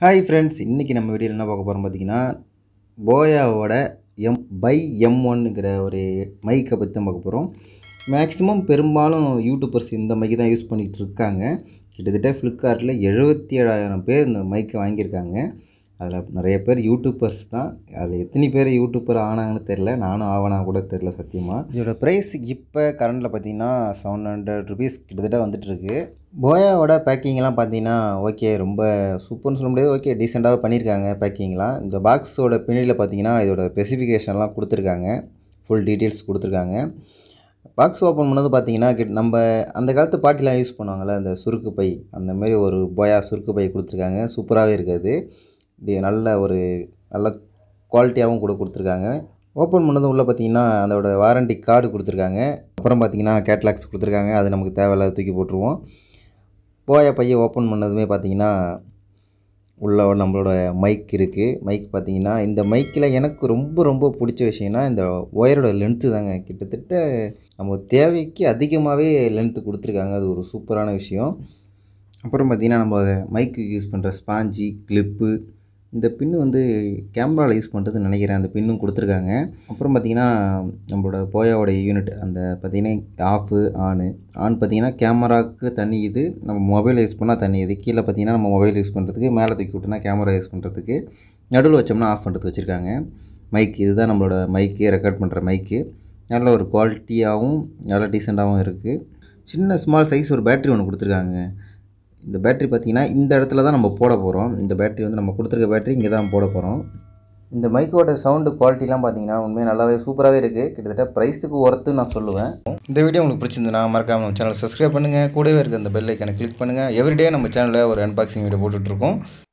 hi friends இன்றைக்கி நம்ம வீடியோவில் என்ன பார்க்க போகிறோம் பார்த்தீங்கன்னா போயாவோட எம் பை எம் ஒன்னுங்கிற ஒரு மைக்கை பற்றி தான் பார்க்க போகிறோம் மேக்ஸிமம் பெரும்பாலும் யூடியூபர்ஸ் இந்த மைக்கு தான் யூஸ் பண்ணிகிட்டு இருக்காங்க கிட்டத்தட்ட ஃப்ளிப்கார்ட்டில் எழுபத்தி ஏழாயிரம் பேர் இந்த மைக்கை வாங்கியிருக்காங்க அதில் நிறைய பேர் யூடியூபர்ஸ் தான் அதில் எத்தனை பேர் யூடியூபர் ஆனாங்கன்னு தெரில நானும் ஆவனா கூட தெரில சத்தியமாக இதோட ப்ரைஸ் இப்போ கரண்டில் பார்த்தீங்கன்னா செவன் ஹண்ட்ரட் ருபீஸ் கிட்டத்தட்ட வந்துட்டுருக்கு போயாவோட பேக்கிங்லாம் பார்த்தீங்கன்னா ஓகே ரொம்ப சூப்பர்னு சொல்ல முடியாது ஓகே டீசெண்டாக பண்ணியிருக்காங்க பேக்கிங்லாம் இந்த பாக்ஸோட பின்னாடியில் பார்த்தீங்கன்னா இதோட ஸ்பெசிஃபிகேஷன்லாம் கொடுத்துருக்காங்க ஃபுல் டீட்டெயில்ஸ் கொடுத்துருக்காங்க பாக்ஸ் ஓப்பன் பண்ணது பார்த்தீங்கன்னா கிட்ட நம்ம அந்த காலத்து பாட்டிலாம் யூஸ் பண்ணுவாங்கள்ல அந்த சுருக்கு பை அந்த மாதிரி ஒரு போயா சுருக்கு பை கொடுத்துருக்காங்க சூப்பராகவே இருக்குது இது நல்ல ஒரு நல்ல குவாலிட்டியாகவும் கூட கொடுத்துருக்காங்க ஓப்பன் பண்ணதும் உள்ளே பார்த்தீங்கன்னா அதோட வாரண்டி கார்டு கொடுத்துருக்காங்க அப்புறம் பார்த்தீங்கன்னா கேட்லாக்ஸ் கொடுத்துருக்காங்க அது நமக்கு தேவையில்லாத தூக்கி போட்டுருவோம் போயா பையை ஓப்பன் பண்ணதுமே பார்த்தீங்கன்னா உள்ள நம்மளோட மைக் இருக்குது மைக் பார்த்தீங்கன்னா இந்த மைக்கில் எனக்கு ரொம்ப ரொம்ப பிடிச்ச விஷயம்னா இந்த ஒயரோட லென்த்து தாங்க கிட்டத்தட்ட நம்ம தேவைக்கு அதிகமாகவே லென்த்து கொடுத்துருக்காங்க அது ஒரு சூப்பரான விஷயம் அப்புறம் பார்த்திங்கன்னா நம்ம மைக்கு யூஸ் பண்ணுற ஸ்பாஞ்சி கிளிப்பு இந்த பின்னு வந்து கேமராவில் யூஸ் பண்ணுறதுன்னு நினைக்கிறேன் அந்த பின்னும் கொடுத்துருக்காங்க அப்புறம் பார்த்திங்கன்னா நம்மளோட போயாவோட யூனிட் அந்த பார்த்திங்கன்னா ஆஃபு ஆனு ஆன் பார்த்திங்கன்னா கேமராவுக்கு தனி இது நம்ம மொபைல் யூஸ் பண்ணால் தனி இது கீழே பார்த்திங்கன்னா நம்ம மொபைல் யூஸ் பண்ணுறதுக்கு மேலே தூக்கி விட்டோம்னா கேமரா யூஸ் பண்ணுறதுக்கு நடுவில் வச்சோம்னா ஆஃப் பண்ணுறதுக்கு வச்சுருக்காங்க மைக் இதுதான் நம்மளோட மைக்கு ரெக்கார்ட் பண்ணுற மைக்கு நல்ல ஒரு குவாலிட்டியாகவும் நல்ல டீசெண்டாகவும் இருக்குது சின்ன ஸ்மால் சைஸ் ஒரு பேட்ரி ஒன்று கொடுத்துருக்காங்க இந்த பேட்ரி பார்த்திங்கன்னா இந்த இடத்துல தான் நம்ம போட போகிறோம் இந்த பேட்ரி வந்து நம்ம கொடுத்துருக்க பேட்ரி இங்கே தான் போட போகிறோம் இந்த மைக்கோட சவுண்டு குவாலிட்டிலாம் பார்த்தீங்கன்னா உண்மையாக நல்லாவே சூப்பராகவே இருக்குது கிட்டத்தட்ட ப்ரைஸுக்கு ஒர்த்துன்னு நான் சொல்லுவேன் இந்த வீடியோ உங்களுக்கு பிடிச்சிருந்துன்னா மறக்காமல் நம்ம சேனல் சப்ஸ்கிரைப் பண்ணுங்கள் கூடவே இருக்க அந்த பெல் ஐக்கனை கிளிக் பண்ணுங்கள் எவ்ரிடே நம்ம சேனலில் ஒரு அன்பாக்சிங் வீடியோ போட்டுட்ருக்கோம்